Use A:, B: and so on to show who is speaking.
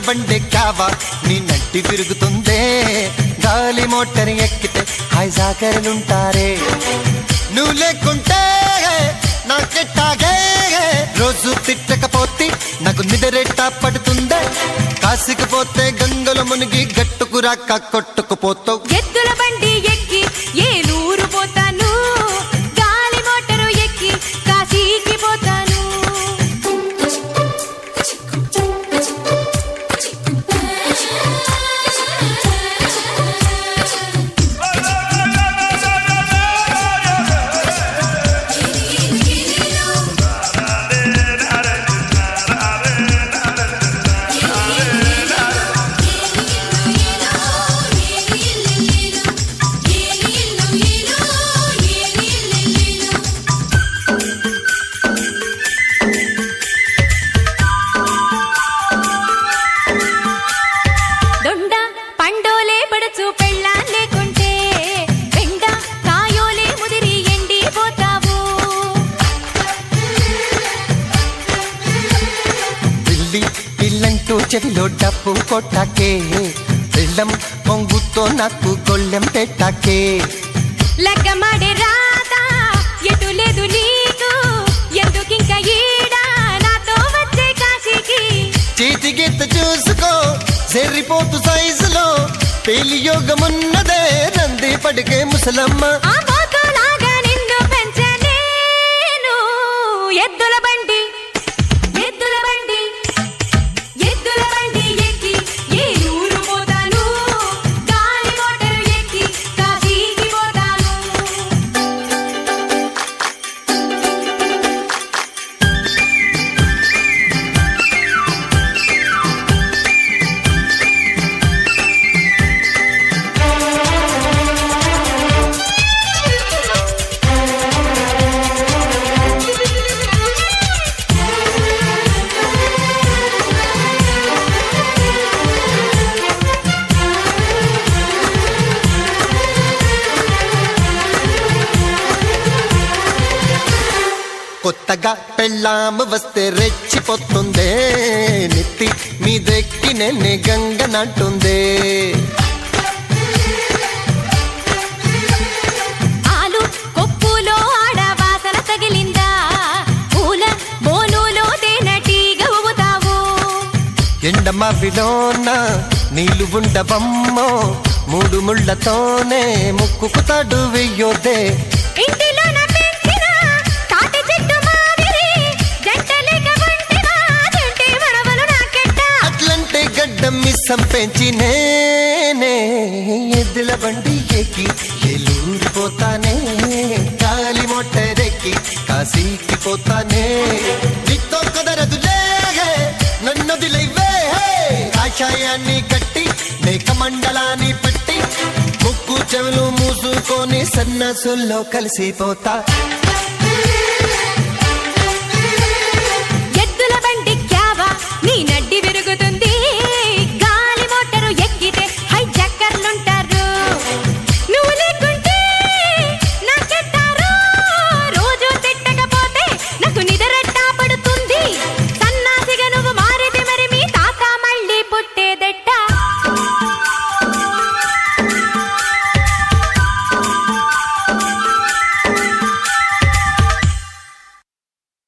A: బండి కావా నీ నడ్డి విరుగుతుందే గాలి మోటార్ ఎక్కితే హాయ్ జాకరులుంటారే నువ్వు లేకుంటే నాకెట్టాగే రోజు తిట్టకపోతే నాకు నిదరెట్ట పడుతుందే కాసికపోతే గంగలు మునిగి గట్టుకు రాక కొట్టుకుపోతావు
B: ఎద్దుల బండి ఎక్కి ఏలూరు పోతాను గాలి మోటారు ఎక్కి కాశీకి పోతాను దొండ పండోలే పడచు పెళ్ళా లేకుంటే వెండ కాయోలే ముదిరి ఎండిపోతావు
A: పిల్లి పిల్లంటూ చెవిలో డప్పు కొట్టాకే పెళ్ళం పొంగుతో నాకు గొళ్ళెం పెట్టాకే
B: లగ్గమాడే రాత ఎటు లేదు నీకు ఎందుకింక ఈడ నాతో వచ్చే కాశీకి
A: చేతి గీత చూసుకో సెర్రిపోతు సైజులో పెళ్లి యోగమున్నదే నంది పడికే ముసలమ్మ
B: ఆ పోతులాగా నిన్ను పెంచలేను ఎద్దుల బండి ఎద్దుల బండి ఎద్దుల బండి ఎక్కి ఏ ఊరు పోతాను గాలి మోటారు ఎక్కి కాశీకి పోతాను
A: కొత్తగా పెళ్ళాము వస్తే రెచ్చిపోతుందే నెత్తి మీదెక్కి నెన్నే గంగనంటుందే
B: ఆలు కొప్పులో ఆడ వాసన తగిలిందా పూల బోనులో తేనెటీగ ఊగుతావు
A: ఎండమావిలోన నీళ్లు ఉండవమ్మో మూడు ముళ్ళతోనే ముక్కుకు తాడు వెయ్యోదే
B: ఇంటిలో నా పెంచిన తాటి చెట్టు మాదిరి జంటలేక ఉంటేవా జంటి వరవలు నాకెట్ట
A: అట్లంటే గడ్డం మిస్సం పెంచి నేనే ఎద్దుల బండి ఎక్కి ఎలూరిపోతానే గాలి మోటరెక్కి కాశీకి పోతానే నీతో కుదరదులే నన్ను దిలైవే కాషాయాన్ని కట్టి మేక మండలాన్ని పట్టి ముక్కు చెవులు మూసుకొని సన్నసుల్లో కలిసిపోతా
B: ఎద్దుల బండి క్యావా నీ నడ్డి